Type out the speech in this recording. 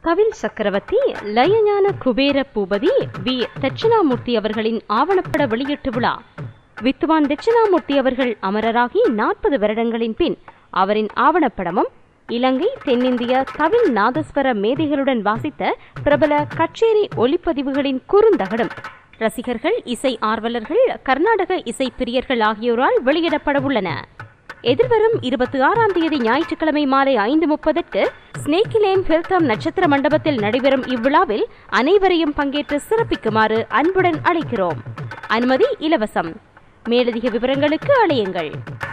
கவில் சக்கரவர்த்தி லயஞான குபேர பூபதி வி தட்சிணாமூர்த்தி அவர்களின் ஆவணப்பட வெளியீட்டு விழா வித்துவான் தட்சிணாமூர்த்தி அவர்கள் அமரராகி நாற்பது வருடங்களின் பின் அவரின் ஆவணப்படமும் இலங்கை தென்னிந்திய தவில் நாதஸ்வர மேதைகளுடன் வாசித்த பிரபல கச்சேரி ஒலிப்பதிவுகளின் குறுந்தகடும் ரசிகர்கள் இசை ஆர்வலர்கள் கர்நாடக இசை பிரியர்கள் ஆகியோரால் வெளியிடப்பட உள்ளன எதிர்வரும் இருபத்தி ஆறாம் தேதி ஞாயிற்றுக்கிழமை மாலை ஐந்து முப்பதுக்கு ஸ்னேக்கிலேன் ஹில்தாம் நட்சத்திர மண்டபத்தில் நடைபெறும் இவ்விழாவில் அனைவரையும் பங்கேற்று சிறப்பிக்குமாறு அன்புடன் அழைக்கிறோம் அனுமதி இலவசம் மேலதிக விவரங்களுக்கு அழையுங்கள்